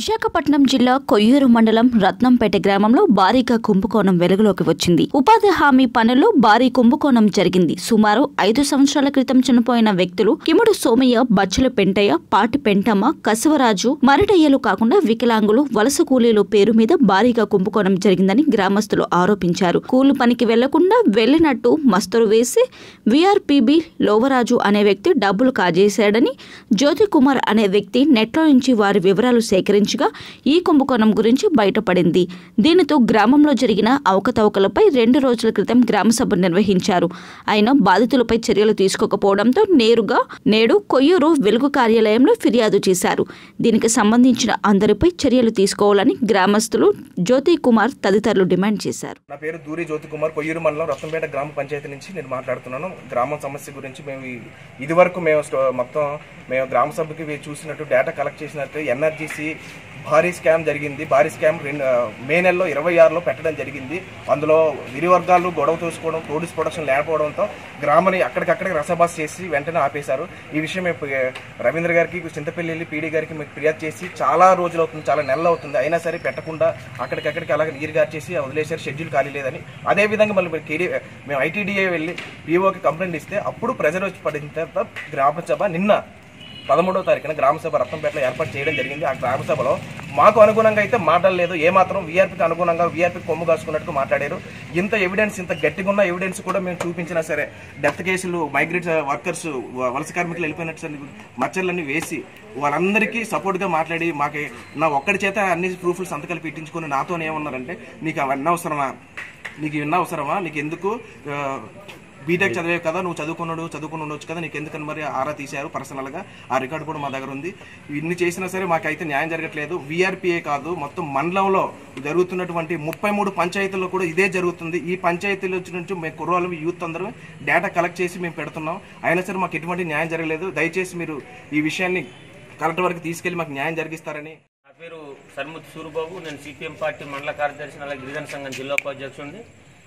విశాఖపట్నం జిల్లా కొయ్యూరు మండలం రత్నంపేట గ్రామంలో భారీగా కుంభకోణం వెలుగులోకి వచ్చింది ఉపాధి హామీ పనుల్లో భారీ కుంభకోణం జరిగింది సుమారు ఐదు సంవత్సరాల క్రితం చనిపోయిన వ్యక్తులు కిముడు సోమయ్య బచ్చల పెంటయ్య పాటి పెంటమ్మ కసవరాజు మరటయ్యలు కాకుండా వికలాంగులు వలస కూలీలు పేరు మీద భారీగా కుంభకోణం జరిగిందని గ్రామస్తులు ఆరోపించారు కూలి పనికి వెళ్లకుండా వెళ్లినట్టు మస్తరు వేసి విఆర్పిబి లోవరాజు అనే వ్యక్తి డబ్బులు కాజేశాడని జ్యోతి కుమార్ అనే వ్యక్తి నెట్లో నుంచి వారి వివరాలు సేకరించగా ఈ కుంభకోణం గురించి బయటపడింది దీనితో గ్రామంలో జరిగిన అవకతవకలపై రెండు రోజుల క్రితం గ్రామసభ నిర్వహించారు అయినా బాధితులపై చర్యలు తీసుకోకపోవడంతో నేరుగా నేడు కొయ్యూరు వెలుగు కార్యాలయంలో ఫిర్యాదు చేశారు దీనికి సంబంధించిన అందరిపై చర్యలు తీసుకోవాలని గ్రామస్తులు జ్యోతి కుమార్ తదితరులు డిమాండ్ చేశారు నా పేరు దూరి జ్యోతి కుమార్ కొయ్యూరు మండలం రత్నంపేట గ్రామ పంచాయతీ నుంచి నేను మాట్లాడుతున్నాను గ్రామం సమస్య గురించి మేము ఈ- ఇదివరకు మేము స్టో- మొత్తం మేము గ్రామ సభకి వే- చూసినట్టు డేటా కలెక్ట్ చేసినట్టు ఎన్ఆర్జీసీ భారీ స్కామ్ జరిగింది భారీ స్కామ్ రెండు మే నెలలో ఇరవై ఆరులో పెట్టడం జరిగింది అందులో ఇరు వర్గాలు గొడవ చూసుకోవడం ప్రొడ్యూస్ ప్రొడక్షన్ లేకపోవడంతో గ్రామాన్ని అక్కడికక్కడికి రసబాస్ చేసి వెంటనే ఆపేశారు ఈ విషయం మేము పి- రవీంద్ర గారికి చింతపల్లి వెళ్ళి పీడీ గారికి మీకు ఫిర్యాదు చేసి చాలా రోజులు అవుతుంది చాలా నెలలు అవుతుంది అయినా సరే పెట్టకుండా అక్కడికక్కడికి అలాగే నీరు గార్చేసి వదిలేశారు షెడ్యూల్ ఖాళీ లేదని అదే విధంగా మళ్ళీ మీరు కేడీ మేము ఐటీడీఏ వెళ్ళి పీఓకి కంప్లైంట్ ఇస్తే అప్పుడు ప్రెజర్ వచ్చి పడిన తర్వాత గ్రామ సభ నిన్న పదమూడవ తారీఖున గ్రామ సభ రత్నంపేటలో ఏర్పాటు చేయడం జరిగింది ఆ గ్రామ సభలో మాకు అనుగుణంగా అయితే మాట్లాడలేదు ఏమాత్రం వీఆర్పీకి అనుగుణంగా వీఆర్పీ కొమ్ము కాసుకున్నట్టు మాట్లాడారు ఇంత ఎవిడెన్స్ ఇంత గట్టిగా ఉన్న ఎవిడెన్స్ కూడా మేము చూపించినా సరే డెత్ కేసులు మైగ్రేట్ వర్కర్స్ వలస కార్మికులు వెళ్ళిపోయినట్టు మచ్చర్లన్నీ వేసి వాళ్ళందరికీ సపోర్ట్గా మాట్లాడి మాకు నా ఒక్కడి చేత అన్ని ప్రూఫ్లు సంతకాలు పెట్టించుకొని నాతో ఏమన్నారంటే నీకు అవన్నీ అవసరమా నీకు ఇవన్నీ అవసరమా నీకు ఎందుకు ఆ, బీటెక్ చదివే కదా నువ్వు చదువుకున్నాడు చదువుకుని ఉండొచ్చు కదా నీకు ఎందుకని మరి ఆరా తీశారు పర్సనల్గా ఆ రికార్డు కూడా మా దగ్గర ఉంది ఇన్ని చేసినా సరే మాకైతే న్యాయం జరగట్లేదు వీఆర్పీఏ కాదు మొత్తం మండలంలో జరుగుతున్నటువంటి ముప్పై మూడు పంచాయతీల్లో కూడా ఇదే జరుగుతుంది ఈ పంచాయతీల వచ్చి నుంచి మేము కుర్రాలు యూత్ అందరూ డేటా కలెక్ట్ చేసి మేము పెడుతున్నాం అయినా సరే మాకు ఎటువంటి న్యాయం జరగలేదు దయచేసి మీరు ఈ విషయాన్ని కలెక్టర్ వరకు తీసుకెళ్లి మాకు న్యాయం జరిగిస్తారని నా పేరు సన్ముత్ సూరిబాబు నేను సిపిఎం పార్టీ మండల కార్యదర్శి అలాగే గిరిజన సంఘం జిల్లా ఉపాధ్యక్షుడిని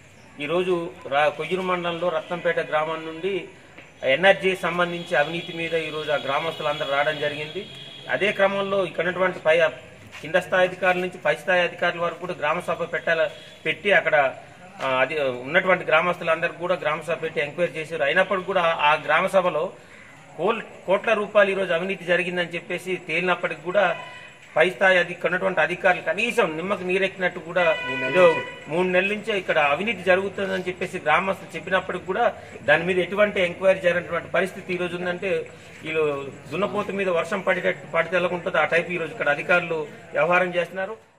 ఈరోజు రా కొయ్యూరు మండలంలో రత్నంపేట గ్రామం నుండి ఎన్ఆర్జీ సంబంధించి అవినీతి మీద ఈరోజు ఆ గ్రామస్తులందరూ రావడం జరిగింది అదే క్రమంలో ఇక్కడ ఉన్నటువంటి పై కింద స్థాయి అధికారుల నుంచి పై స్థాయి అధికారుల వరకు కూడా గ్రామ సభ పెట్టాల పెట్టి అక్కడ ఆ, అది ఉన్నటువంటి గ్రామస్తులందరూ కూడా గ్రామ సభ పెట్టి ఎంక్వైరీ చేశారు అయినప్పటికీ కూడా ఆ గ్రామ సభలో కోల్ కోట్ల రూపాయలు ఈరోజు అవినీతి జరిగిందని చెప్పేసి తేలినప్పటికి కూడా పై స్థాయి అధి ఉన్నటువంటి అధికారులు కనీసం నిమ్మకు నీరెక్కినట్టు కూడా ఏదో మూడు నెలల నుంచే ఇక్కడ అవినీతి జరుగుతుందని చెప్పేసి గ్రామస్తులు చెప్పినప్పటికి కూడా దాని మీద ఎటువంటి ఎంక్వైరీ జరిగినటువంటి పరిస్థితి ఈ రోజు ఉందంటే వీళ్ళు దున్నపోతు మీద వర్షం పడేటట్టు పడితే ఎలా ఉంటుందో ఆ టైప్ ఈ రోజు ఇక్కడ అధికారులు వ్యవహారం చేస్తున్నారు